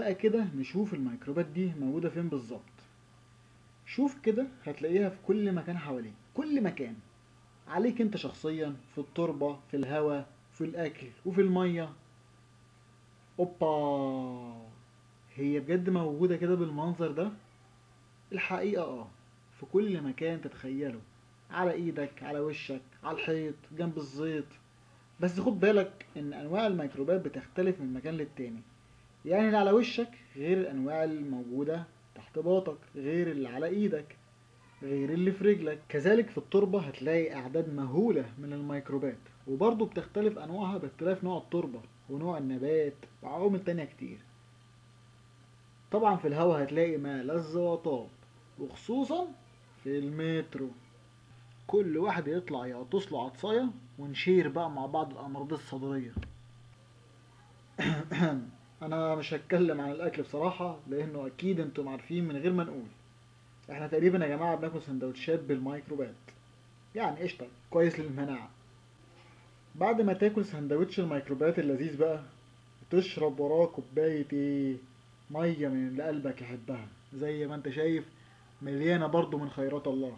بقى كده نشوف الميكروبات دي موجودة فين بالظبط شوف كده هتلاقيها في كل مكان حواليك كل مكان عليك انت شخصيا في التربة في الهواء في الأكل وفي المية اوبا هي بجد موجودة كده بالمنظر ده الحقيقة اه في كل مكان تتخيله على ايدك على وشك على الحيط جنب الزيت بس خد بالك ان انواع الميكروبات بتختلف من مكان للتاني يعني اللي على وشك غير الانواع الموجودة تحت باطك غير اللي على ايدك غير اللي في رجلك كذلك في التربة هتلاقي اعداد مهولة من الميكروبات وبرضه بتختلف انواعها باختلاف نوع التربة ونوع النبات وعوامل تانية كتير طبعا في الهواء هتلاقي ما لذ وطاب وخصوصا في المترو كل واحد يطلع يعطس له عطساية ونشير بقى مع بعض الأمراض الصدرية أنا مش هتكلم عن الأكل بصراحة لأنه أكيد أنتم عارفين من غير ما نقول إحنا تقريبا يا جماعة بناكل سندوتشات بالميكروبات يعني قشطة كويس للمناعة بعد ما تاكل سندوتش الميكروبات اللذيذ بقى تشرب وراه كوباية ايه مية من اللي قلبك يحبها زي ما انت شايف مليانة برضو من خيرات الله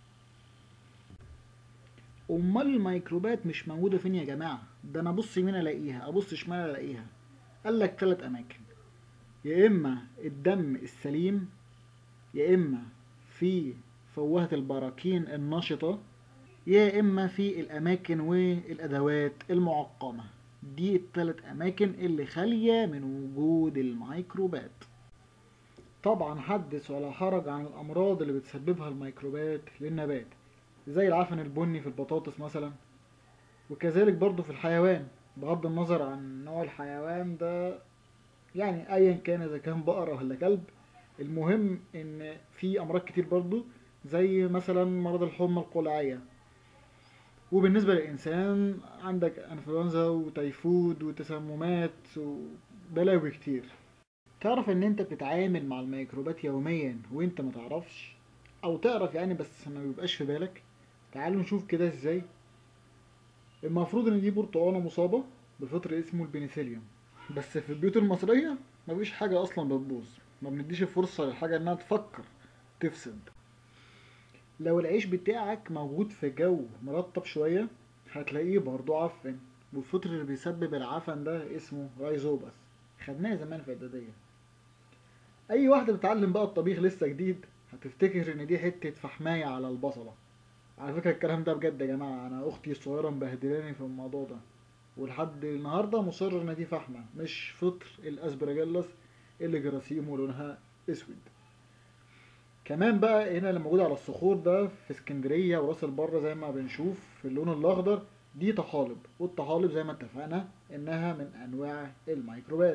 امال الميكروبات مش موجودة فين يا جماعة ده انا ابص يمين الاقيها ابص شمال الاقيها قالك تلات اماكن يا اما الدم السليم يا اما في فوهة البراكين النشطة يا اما في الاماكن والادوات المعقمة دي التلات اماكن اللي خالية من وجود الميكروبات طبعا حدث ولا حرج عن الامراض اللي بتسببها الميكروبات للنبات زي العفن البني في البطاطس مثلا وكذلك برضو في الحيوان بغض النظر عن نوع الحيوان ده يعني ايا كان اذا كان بقرة ولا كلب المهم ان في امراض كتير برضو زي مثلا مرض الحمى القولعية وبالنسبة للإنسان عندك أنفلونزا وتيفود وتسممات وبلاوي كتير تعرف إن أنت بتتعامل مع الميكروبات يوميا وأنت ما تعرفش أو تعرف يعني بس ما بيبقاش في بالك تعالوا نشوف كده إزاي المفروض إن دي برتقانة مصابة بفطر اسمه البنسليوم بس في البيوت المصرية مفيش حاجة أصلا بتبوظ ما بنديش الفرصة للحاجة إنها تفكر تفسد لو العيش بتاعك موجود في جو مرطب شوية هتلاقيه برضو عفن والفطر اللي بيسبب العفن ده اسمه رايزوباس خدناه زمان في اعدادية اي واحدة بتتعلم بقى الطبيخ لسه جديد هتفتكر ان دي حتة فحماية على البصلة على فكرة الكلام ده بجد يا جماعة انا اختي الصغيرة مبهدلاني في الموضوع ده ولحد النهاردة مصر ان دي فحمة مش فطر الاسبرجيلس اللي جراثيمه لونها اسود كمان بقى هنا اللي موجود على الصخور ده في اسكندرية وراس البر زي ما بنشوف في اللون الأخضر دي طحالب والطحالب زي ما اتفقنا إنها من أنواع الميكروبات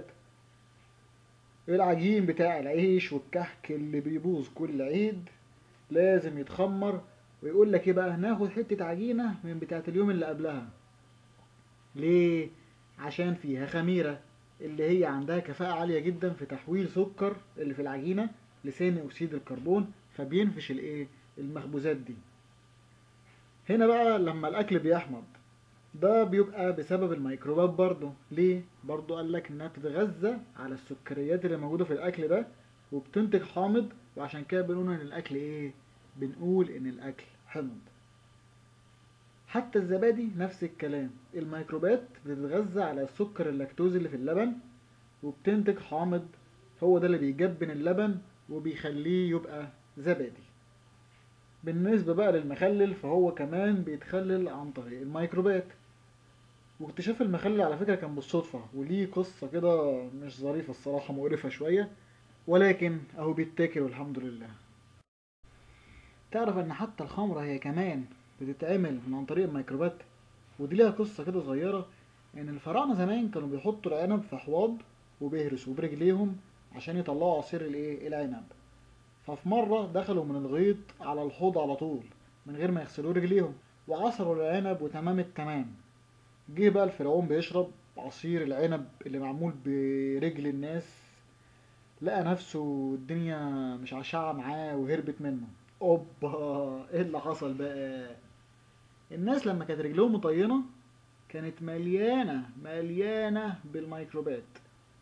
العجين بتاع العيش والكحك اللي بيبوظ كل عيد لازم يتخمر ويقول لك ايه بقى ناخد حتة عجينة من بتاعة اليوم اللي قبلها ليه؟ عشان فيها خميرة اللي هي عندها كفاءة عالية جدا في تحويل سكر اللي في العجينة لثاني اكسيد الكربون فبينفش الايه المخبوزات دي هنا بقى لما الاكل بيحمض ده بيبقى بسبب الميكروبات برضو ليه برضو قال لك انها بتتغذى على السكريات اللي موجوده في الاكل ده وبتنتج حامض وعشان كده بنقول ان الاكل ايه بنقول ان الاكل حمض حتى الزبادي نفس الكلام الميكروبات بتتغذى على السكر اللاكتوز اللي في اللبن وبتنتج حامض هو ده اللي بيجبن اللبن وبيخليه يبقى زبادي بالنسبة بقى للمخلل فهو كمان بيتخلل عن طريق الميكروبات واكتشاف المخلل على فكرة كان بالصدفة وليه قصة كده مش ظريفة الصراحة مقرفة شوية ولكن اهو بيتاكل والحمد لله تعرف ان حتى الخمرة هي كمان بتتعمل من عن طريق الميكروبات ودي ليها قصة كده صغيرة ان الفراعنة زمان كانوا بيحطوا العنب في حواض وبيهرسوا برجليهم عشان يطلعوا عصير الايه العنب ففي مرة دخلوا من الغيط على الحوض على طول من غير ما يغسلوا رجليهم وعصروا العنب وتمام التمام جه بقى الفرعون بيشرب عصير العنب اللي معمول برجل الناس لقى نفسه الدنيا مش عشعة معاه وهربت منه اوبا ايه اللي حصل بقى الناس لما كانت رجلهم مطينة كانت مليانة مليانة بالميكروبات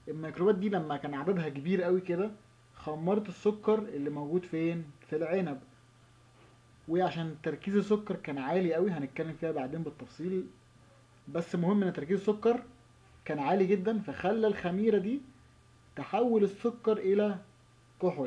الميكروبات دي لما كان عددها كبير قوي كده خمرت السكر اللي موجود فين في العنب وعشان تركيز السكر كان عالي قوي هنتكلم فيها بعدين بالتفصيل بس مهم ان تركيز السكر كان عالي جدا فخلى الخميرة دي تحول السكر الى كحول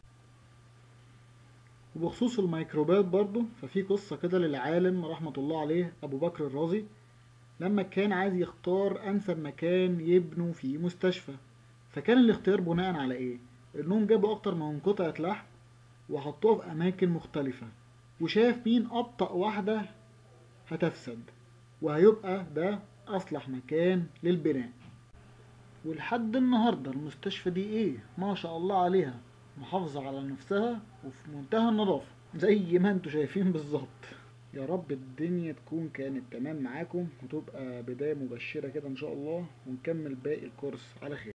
وبخصوص الميكروبات برضو ففي قصة كده للعالم رحمة الله عليه أبو بكر الرازي لما كان عايز يختار أنسب مكان يبنوا فيه مستشفى فكان الاختيار بناء على إيه؟ إنهم جابوا أكتر من قطعة لحم وحطوها في أماكن مختلفة وشاف مين أبطأ واحدة هتفسد وهيبقى ده أصلح مكان للبناء ولحد النهاردة المستشفى دي إيه؟ ما شاء الله عليها محافظة على نفسها وفي منتهى النظافة زي ما انتوا شايفين بالظبط يا رب الدنيا تكون كانت تمام معاكم وتبقى بداية مبشرة كده ان شاء الله ونكمل باقي الكورس على خير